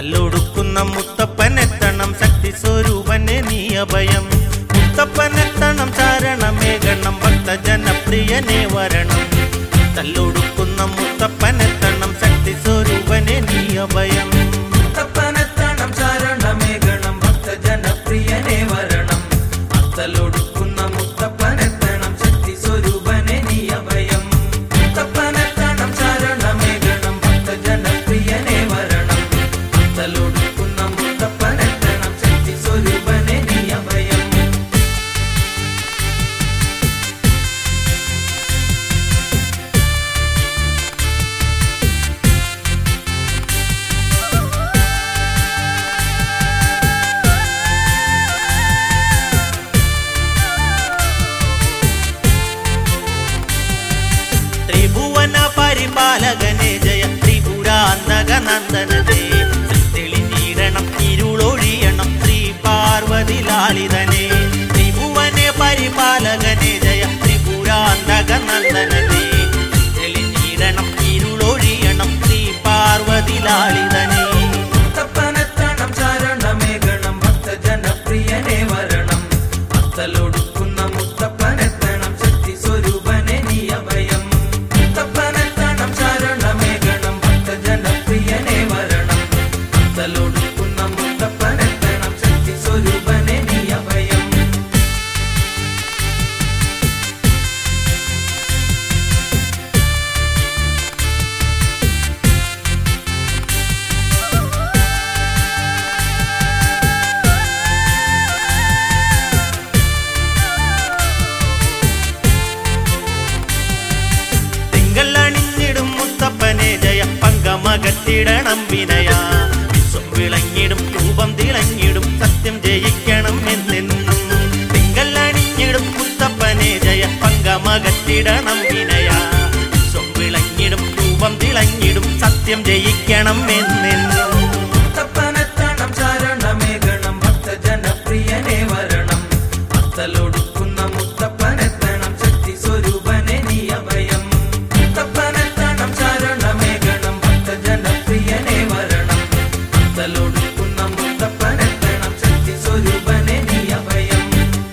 തല്ലൊടുക്കുന്ന മുത്തപ്പനെത്തണം ശക്തി സ്വരൂപനെ നീ അഭയം മുത്തപ്പനെത്തണം ചാരണമേകണം ഭക്തജനപ്രിയനെ വരണം തല്ലൊടുക്കുന്ന മുത്തപ്പനെത്തണം ശക്തി സ്വരൂപനെ നീ അഭയം മുത്തപ്പനെത്തണം ശരണമേകണം ഭക്തജനപ്രിയനെ വരണം അത്തലൊടുക്കുന്ന മുത്തപ്പനെത്തണം ശക്തി സ്വരൂപനെ നീ അഭയം മുത്തപ്പനെത്തണം ശരണമേകണം ഭക്തജനപ്രിയനെ വരണം അത്തലൊടുക്കുന്ന മുത്തപ്പനെത്തണം ശക്തി സ്വരൂപനെ നീ അഭയം ത്രിഭുവന പരിപാലകനെ ജയ ത്രിപുരാന്തക നന്ദനേ തെളിഞ്ഞിടണം ഇരുളൊഴിയണം ശ്രീ പാർവതി ലാളിതനെ ത്രിഭുവനെ പരിപാലകനെ ജയ ത്രിപുരാന്തക നന്ദനേ തെളിഞ്ഞിടണം ഇരുളൊഴിയണം ശ്രീ പാർവതി ലാളിതനെ മുത്തപ്പനെത്തണം ശരണമേകണം ഭക്തജനപ്രിയനെ വരണം അത്തലൊടുക്കുന്ന മുത്തപ്പനെത്തണം ശക്തി സ്വരൂപനെ നീ അഭയം മുത്തപ്പനെത്തണം ശരണമേകണം ഭക്തജനപ്രിയനെ വരണം അത്തലൊടുക്കുന്ന മുത്തപ്പനെത്തണം ശക്തി സ്വരൂപനെ നീ അഭയം തിങ്കൾ അണിഞ്ഞിടും മുത്തപ്പനെ ജയ പങ്കമകത്തിടണം വിനയ വിശ്വം വിളങ്ങിടും രൂപം തിളങ്ങിടും സത്യം ജയിക്കണം എന്നെന്നും തിങ്കൾ അണിഞ്ഞിടും മുത്തപ്പനെ ജയ പങ്കമകത്തിടണം വിനയ വിശ്വം വിളങ്ങിടും രൂപം തിളങ്ങിടും സത്യം ജയിക്കണം എന്നെന്നും മുത്തപ്പനെത്തണം ശരണമേകണം ഭക്തജനപ്രിയനെ വരണം അത്തലൊടുക്കുന്ന മുത്തപ്പനെത്തണം ശക്തി സ്വരൂപനെ നീ അഭയം മുത്തപ്പനെത്തണം ശരണമേകണം ഭക്തജനപ്രിയനെ വരണം അത്തലൊടുക്കുന്ന മുത്തപ്പനെത്തണം ശക്തി സ്വരൂപനെ നീ അഭയം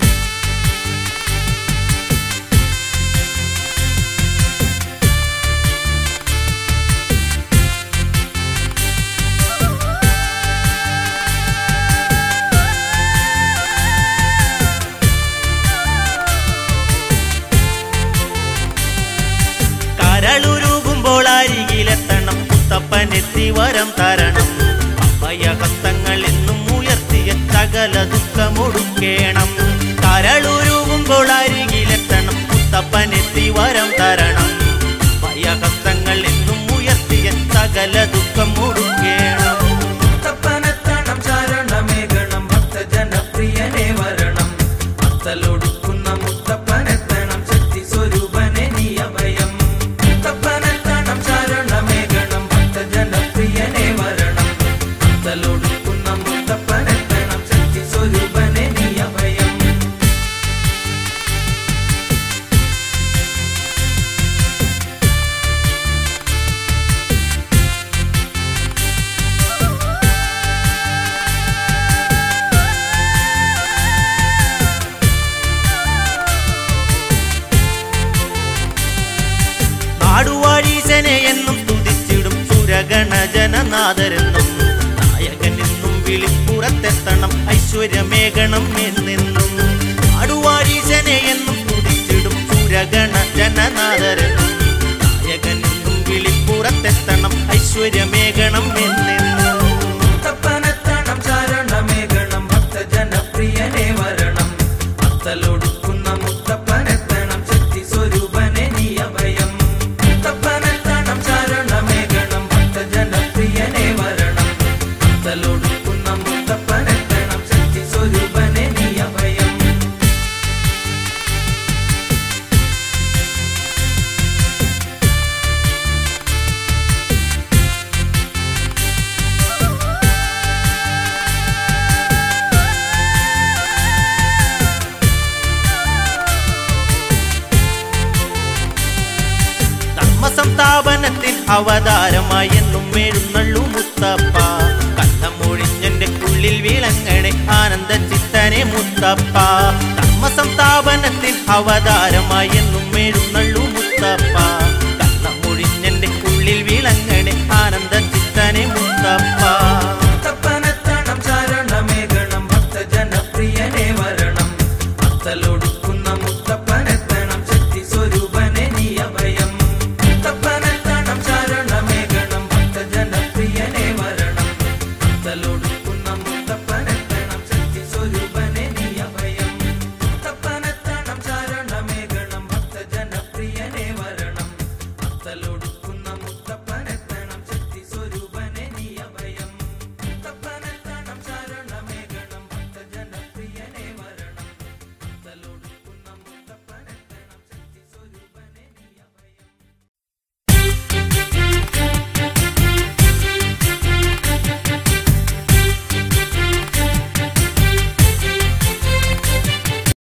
കരളുരുകുമ്പോൾ അരികിലെത്തണം മുത്തപ്പനെത്തി വരം തരണം അഭയഹസ്തങ്ങൾ എന്നും ഉയർത്തിയ സകല ദുഃഖമൊടുക്കേണം കരളുരുകുമ്പോൾ അരികിലെത്തണം മുത്തപ്പനെത്തി വരം തരണം അഭയഹസ്തങ്ങൾ എന്നും ഉയർത്തിയ സകല ദുഃഖം ഒടുക്കേണം മുത്തപ്പനെത്തണം ശരണമേകണം ഭക്തജനപ്രിയനെ വരണം അത്തലൊടുക്കുന്ന മുത്തപ്പനെത്തണം ശക്തി സ്വരൂപനെ നീ അഭയം മുത്തപ്പനെത്തണം ശരണമേകണം ഭക്തജനപ്രിയനെ വരണം അത്തലൊടുക്കുന്ന മുത്തപ്പനെത്തണം ശക്തി സ്വരൂപനെ നീ അഭയം നാടുവാഴീശനെ എന്നും തുതിച്ചിടും സുരഗണജനനാഥരെന്നും നായകനെന്നും വിളിപ്പുറത്തെത്തണം ഐശ്വര്യമേകണം എന്നെന്നും നാടുവാഴീശനെ എന്നും തുതിച്ചിടും സുരഗണജനനാഥരെന്നും നായകനെന്നും വിളിപ്പുറത്തെത്തണം ഐശ്വര്യമേകണം എന്നെന്നും മുത്തപ്പനെത്തണം ശരണമേകണം ഭക്തജനപ്രിയനെ വരണം അത്തലൊടുക്കുന്ന മുത്തപ്പനെത്തണം ശക്തി സ്വരൂപനെ നീ അഭയം മുത്തപ്പനെത്തണം ശരണമേകണം ഭക്തജനപ്രിയനെ വരണം അത്തലൊടുക്കുന്ന മുത്തപ്പനെത്തണം ശക്തി സ്വരൂപനെ നീ അഭയം ധർമ്മസംസ്ഥാപനത്തിൽ അവതാരമായി എന്നും എഴുന്നള്ളു മുത്തപ്പ കന്ന ഉള്ളിൽ വിളങ്ങണേ ആനന്ദ ചിത്തനെ മുത്തപ്പ ധർമ്മസംസ്ഥാപനത്തിൽ അവതാരമായി എന്നും എഴുന്നള്ളു മുത്തപ്പ കണ്ണമൊഴിഞ്ഞെന്റെ ഉള്ളിൽ വിളങ്ങണേ ആനന്ദ ചിത്തനെ മുത്തപ്പ